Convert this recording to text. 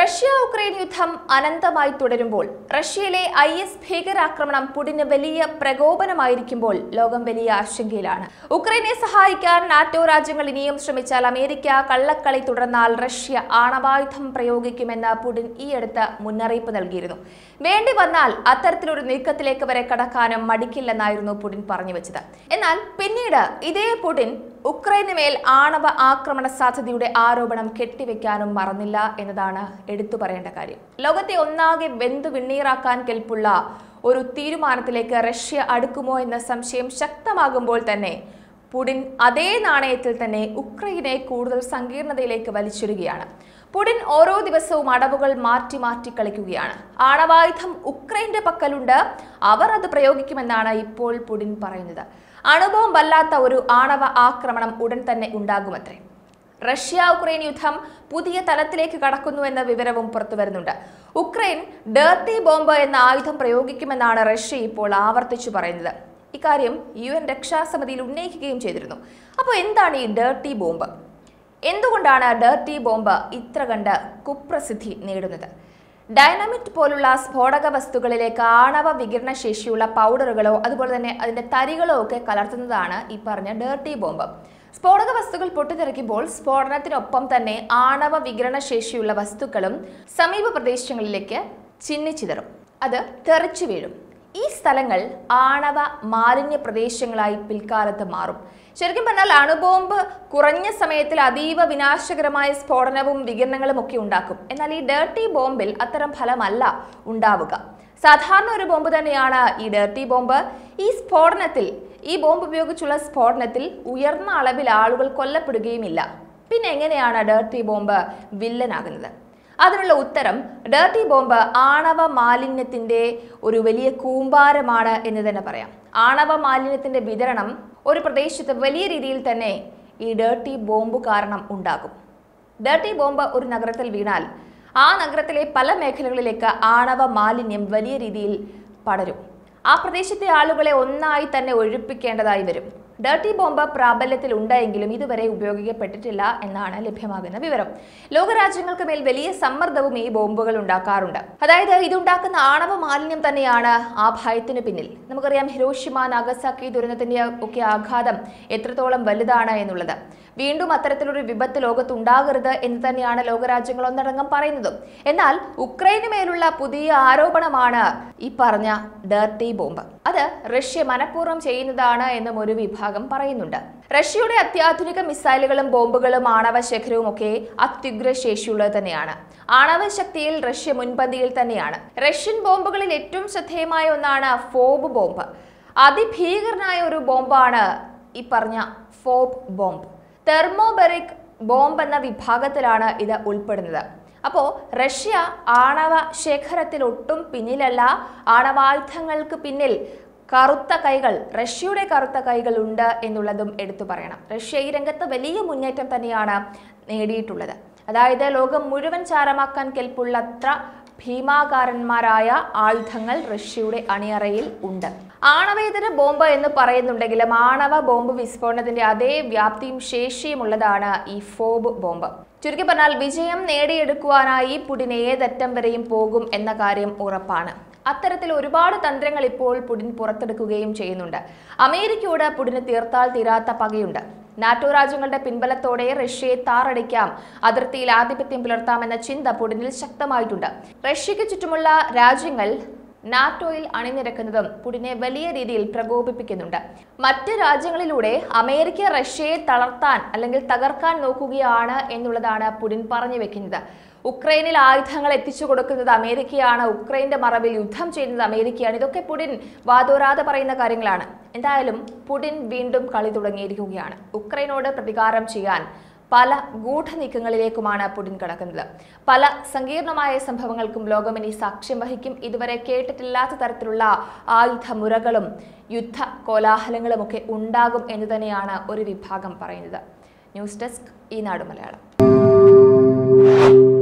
Russia Ukraine യുദ്ധം അനന്തമായി തുടരുമ്പോൾ റഷ്യയിലെ ഐ എസ് ഭീകരാക്രമണം പുടിന് വലിയ പ്രകോപനമായിരിക്കുമ്പോൾ ലോകം വലിയ ആശങ്കയിലാണ് ഉക്രൈനെ സഹായിക്കാൻ നാറ്റോ രാജ്യങ്ങൾ ഇനിയും ശ്രമിച്ചാൽ അമേരിക്ക കള്ളക്കളി തുടർന്നാൽ റഷ്യ ആണവായുധം പ്രയോഗിക്കുമെന്ന് പുടിൻ ഈയടുത്ത് മുന്നറിയിപ്പ് നൽകിയിരുന്നു വേണ്ടി വന്നാൽ അത്തരത്തിലൊരു നീക്കത്തിലേക്ക് വരെ കടക്കാനും മടിക്കില്ലെന്നായിരുന്നു പുടിൻ പറഞ്ഞു വെച്ചത് എന്നാൽ പിന്നീട് ഇതേ പുടിൻ ഉക്രൈന് മേൽ ആണവ ആക്രമണ സാധ്യതയുടെ ആരോപണം കെട്ടിവെക്കാനും മറന്നില്ല എന്നതാണ് എടുത്തു പറയേണ്ട കാര്യം ലോകത്തെ ഒന്നാകെ വെന്തു വിണ്ണീറാക്കാൻ കെൽപ്പുള്ള ഒരു തീരുമാനത്തിലേക്ക് റഷ്യ അടുക്കുമോ എന്ന സംശയം ശക്തമാകുമ്പോൾ തന്നെ പുടിൻ അതേ നാണയത്തിൽ തന്നെ ഉക്രൈനെ കൂടുതൽ സങ്കീർണതയിലേക്ക് വലിച്ചിടുകയാണ് പുടിൻ ഓരോ ദിവസവും അടവുകൾ മാറ്റി മാറ്റി കളിക്കുകയാണ് ആണവായുധം ഉക്രൈന്റെ പക്കലുണ്ട് അവർ അത് പ്രയോഗിക്കുമെന്നാണ് ഇപ്പോൾ പുടിൻ പറയുന്നത് അണുബോംബല്ലാത്ത ഒരു ആണവ ആക്രമണം ഉടൻ തന്നെ ഉണ്ടാകുമത്രേ റഷ്യ ഉക്രൈൻ യുദ്ധം പുതിയ തലത്തിലേക്ക് കടക്കുന്നു എന്ന വിവരവും പുറത്തു വരുന്നുണ്ട് ഉക്രൈൻ ഡേർട്ടി ബോംബ് എന്ന ആയുധം പ്രയോഗിക്കുമെന്നാണ് റഷ്യ ഇപ്പോൾ ആവർത്തിച്ചു പറയുന്നത് ഇക്കാര്യം യു എൻ രക്ഷാസമിതിയിൽ ഉന്നയിക്കുകയും ചെയ്തിരുന്നു അപ്പോൾ എന്താണ് ഈ ഡേർട്ടി ബോംബ് എന്തുകൊണ്ടാണ് ഡേർട്ടി ബോംബ് ഇത്ര കണ്ട് കുപ്രസിദ്ധി നേടുന്നത് ഡൈനാമിറ്റ് പോലുള്ള സ്ഫോടക വസ്തുക്കളിലേക്ക് ആണവ വികിരണ ശേഷിയുള്ള പൗഡറുകളോ അതുപോലെ തന്നെ അതിന്റെ തരികളോ ഒക്കെ കലർത്തുന്നതാണ് ഈ പറഞ്ഞ ഡേർട്ടി ബോംബ് സ്ഫോടക വസ്തുക്കൾ പൊട്ടിത്തെറിക്കുമ്പോൾ സ്ഫോടനത്തിനൊപ്പം തന്നെ ആണവ വികിരണ ശേഷിയുള്ള വസ്തുക്കളും സമീപ പ്രദേശങ്ങളിലേക്ക് ചിന്നിച്ചിതറും അത് തെറിച്ചു വീഴും ഈ സ്ഥലങ്ങൾ ആണവ മാലിന്യ പ്രദേശങ്ങളായി പിൽക്കാലത്ത് മാറും ശരിക്കും പറഞ്ഞാൽ അണുബോംബ് കുറഞ്ഞ സമയത്തിൽ അതീവ വിനാശകരമായ സ്ഫോടനവും വികിരണങ്ങളും ഒക്കെ ഉണ്ടാക്കും എന്നാൽ ഈ ഡേർട്ടി ബോംബിൽ അത്തരം ഫലമല്ല ഉണ്ടാവുക സാധാരണ ഒരു ബോംബ് തന്നെയാണ് ഈ ഡേർട്ടി ബോംബ് ഈ സ്ഫോടനത്തിൽ ഈ ബോംബ് ഉപയോഗിച്ചുള്ള സ്ഫോടനത്തിൽ ഉയർന്ന അളവിൽ ആളുകൾ കൊല്ലപ്പെടുകയുമില്ല പിന്നെ എങ്ങനെയാണ് ഡേർട്ടി ബോംബ് വില്ലനാകുന്നത് അതിനുള്ള ഉത്തരം ഡേർട്ടി ബോംബ് ആണവ മാലിന്യത്തിന്റെ ഒരു വലിയ കൂമ്പാരമാണ് എന്ന് തന്നെ പറയാം ആണവ മാലിന്യത്തിന്റെ വിതരണം ഒരു പ്രദേശത്ത് വലിയ രീതിയിൽ തന്നെ ഈ ഡേർട്ടി ബോംബ് കാരണം ഉണ്ടാകും ഡേർട്ടി ബോംബ് ഒരു നഗരത്തിൽ വീണാൽ ആ നഗരത്തിലെ പല മേഖലകളിലേക്ക് ആണവ മാലിന്യം വലിയ രീതിയിൽ പടരും ആ പ്രദേശത്തെ ആളുകളെ ഒന്നായി തന്നെ ഒഴിപ്പിക്കേണ്ടതായി വരും ഡേർട്ടി ബോംബ് പ്രാബല്യത്തിൽ ഉണ്ടായെങ്കിലും ഇതുവരെ ഉപയോഗിക്കപ്പെട്ടിട്ടില്ല എന്നാണ് ലഭ്യമാകുന്ന വിവരം ലോകരാജ്യങ്ങൾക്ക് മേൽ വലിയ സമ്മർദ്ദവും ഈ ബോംബുകൾ ഉണ്ടാക്കാറുണ്ട് അതായത് ഇതുണ്ടാക്കുന്ന ആണവ മാലിന്യം തന്നെയാണ് ആ ഭയത്തിന് പിന്നിൽ നമുക്കറിയാം ഹിരോഷിമ നാഗസാക്കി ദുരന്തത്തിന്റെ ഒക്കെ ആഘാതം എത്രത്തോളം വലുതാണ് എന്നുള്ളത് വീണ്ടും അത്തരത്തിലൊരു വിപത്ത് ലോകത്ത് ഉണ്ടാകരുത് എന്ന് തന്നെയാണ് ലോകരാജ്യങ്ങൾ ഒന്നടങ്കം പറയുന്നതും എന്നാൽ ഉക്രൈന് മേലുള്ള പുതിയ ആരോപണമാണ് ഈ പറഞ്ഞ ഡേർട്ടി ബോംബ് അത് റഷ്യ മനഃപൂർവ്വം ചെയ്യുന്നതാണ് എന്നും ഒരു വിഭാഗം പറയുന്നുണ്ട് റഷ്യയുടെ അത്യാധുനിക മിസൈലുകളും ബോംബുകളും ആണവ ശേഖരവും ഒക്കെ അത്യുഗ്ര ശേഷിയുള്ളത് തന്നെയാണ് ആണവ ശക്തിയിൽ റഷ്യ മുൻപന്തിയിൽ തന്നെയാണ് റഷ്യൻ ബോംബുകളിൽ ഏറ്റവും ശ്രദ്ധേയമായ ഒന്നാണ് ഫോബ് ബോംബ് അതിഭീകരനായ ഒരു ബോംബാണ് ഈ പറഞ്ഞ ഫോബ് ബോംബ് തെർമോബെറിക് ബോംബ് എന്ന വിഭാഗത്തിലാണ് ഇത് ഉൾപ്പെടുന്നത് അപ്പോൾ റഷ്യ ആണവ ശേഖരത്തിൽ ഒട്ടും പിന്നിലല്ല ആണവായുധങ്ങൾക്ക് പിന്നിൽ കറുത്ത കൈകൾ റഷ്യയുടെ കറുത്ത കൈകൾ ഉണ്ട് എന്നുള്ളതും എടുത്തു പറയണം റഷ്യ ഈ രംഗത്ത് വലിയ മുന്നേറ്റം തന്നെയാണ് നേടിയിട്ടുള്ളത് അതായത് ലോകം മുഴുവൻ ചാരമാക്കാൻ കെൽപ്പുള്ളത്ര ഭീമാകാരന്മാരായ ആയുധങ്ങൾ റഷ്യയുടെ അണിയറയിൽ ഉണ്ട് ആണവേതര ബോംബ് എന്ന് പറയുന്നുണ്ടെങ്കിലും ആണവ ബോംബ് വിസ്ഫോടനത്തിന്റെ അതേ വ്യാപ്തിയും ശേഷിയും ഉള്ളതാണ് ഈ ഫോബ് ബോംബ് ചുരുക്കി പറഞ്ഞാൽ വിജയം നേടിയെടുക്കുവാനായി പുടിൻ ഏതറ്റം വരെയും പോകും എന്ന കാര്യം ഉറപ്പാണ് അത്തരത്തിൽ ഒരുപാട് തന്ത്രങ്ങൾ ഇപ്പോൾ പുടിൻ പുറത്തെടുക്കുകയും ചെയ്യുന്നുണ്ട് അമേരിക്കയോട് പുടിന് തീർത്താൽ തീരാത്ത പകയുണ്ട് നാറ്റോ രാജ്യങ്ങളുടെ പിൻബലത്തോടെ റഷ്യയെ താറടിക്കാം അതിർത്തിയിൽ ആധിപത്യം പുലർത്താമെന്ന ചിന്ത പുടിനിൽ ശക്തമായിട്ടുണ്ട് റഷ്യയ്ക്ക് ചുറ്റുമുള്ള രാജ്യങ്ങൾ നാറ്റോയിൽ അണിനിരക്കുന്നതും പുടിനെ വലിയ രീതിയിൽ പ്രകോപിപ്പിക്കുന്നുണ്ട് മറ്റ് രാജ്യങ്ങളിലൂടെ അമേരിക്ക റഷ്യയെ തളർത്താൻ അല്ലെങ്കിൽ തകർക്കാൻ നോക്കുകയാണ് എന്നുള്ളതാണ് പുടിൻ പറഞ്ഞു വെക്കുന്നത് ഉക്രൈനിൽ ആയുധങ്ങൾ എത്തിച്ചു കൊടുക്കുന്നത് അമേരിക്കയാണ് ഉക്രൈന്റെ മറവിൽ യുദ്ധം ചെയ്യുന്നത് അമേരിക്കയാണ് ഇതൊക്കെ പുടിൻ വാതോരാതെ പറയുന്ന കാര്യങ്ങളാണ് എന്തായാലും പുടിൻ വീണ്ടും കളി തുടങ്ങിയിരിക്കുകയാണ് ഉക്രൈനോട് പ്രതികാരം ചെയ്യാൻ പല ഗൂഢനീക്കങ്ങളിലേക്കുമാണ് പുടിൻ കടക്കുന്നത് പല സങ്കീർണമായ സംഭവങ്ങൾക്കും ലോകം ഇനി സാക്ഷ്യം വഹിക്കും ഇതുവരെ കേട്ടിട്ടില്ലാത്ത തരത്തിലുള്ള ആയുധമുറകളും യുദ്ധ കോലാഹലങ്ങളും ഒക്കെ ഉണ്ടാകും എന്ന് തന്നെയാണ് ഒരു വിഭാഗം പറയുന്നത് ന്യൂസ് ഡെസ്ക് ഈ നാട് മലയാളം